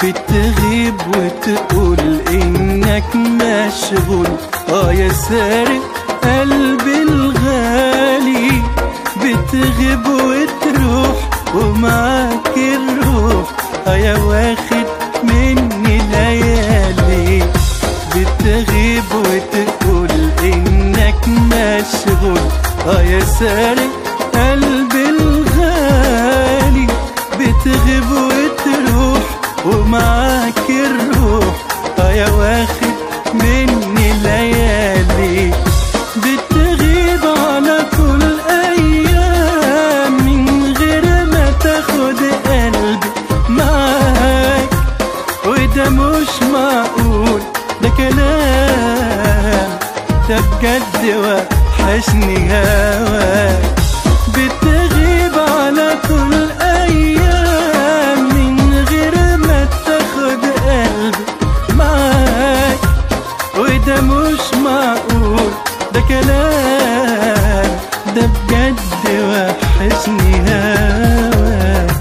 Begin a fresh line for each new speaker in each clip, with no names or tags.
بتغيب وتقول انك مشغول اه يا سارق قلبي الغالي بتغيب وتروح ومعاك الروح اه يا واخد مني ليالي بتغيب وتقول انك مشغول اه يا سارق قلبي الغالي بتغيب وتروح ومعاك الروح اه يا واخد مني ليالي بتغيب على طول ايام من غير ما تاخد قلبي معاك وده مش معقول ده كلام ده بجد وحشني هواك بتغيب على طول ايام من غير ما تاخد قلبي معاك وده مش معقول ده كلام ده بجد وحشني هواك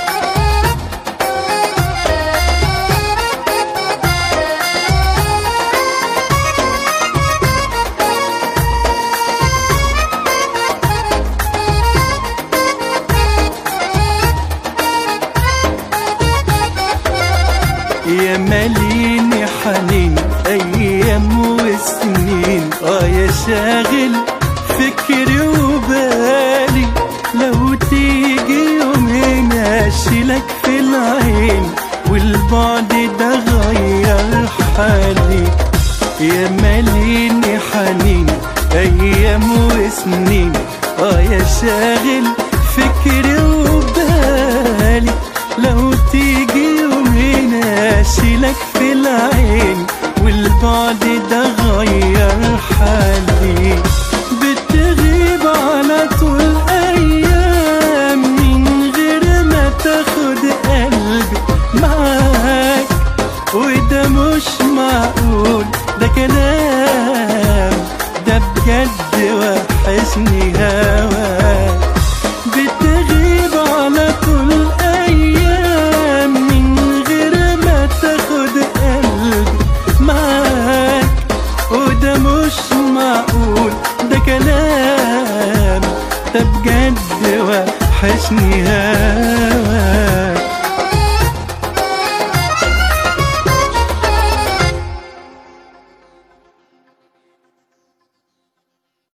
يا ماليني حنين ايام وسنين اه يا شاغل فكري وبالي لو تيجي يومين اشيلك في العين والبعد ده غير حالي يا ماليني حنين ايام وسنين اه يا شاغل فكري وبالي لو تيجي يومين اشيلك في العين والبعد ده غير حالي بتغيب على طول ايام من غير ما تاخد قلبي معاك وده مش معقول ده كلام ده بجد وحشني هواك بتغيب على طول ايام من غير ما تاخد قلبي معاك وده مش معقول ده كلام ده بجد وحشني هواك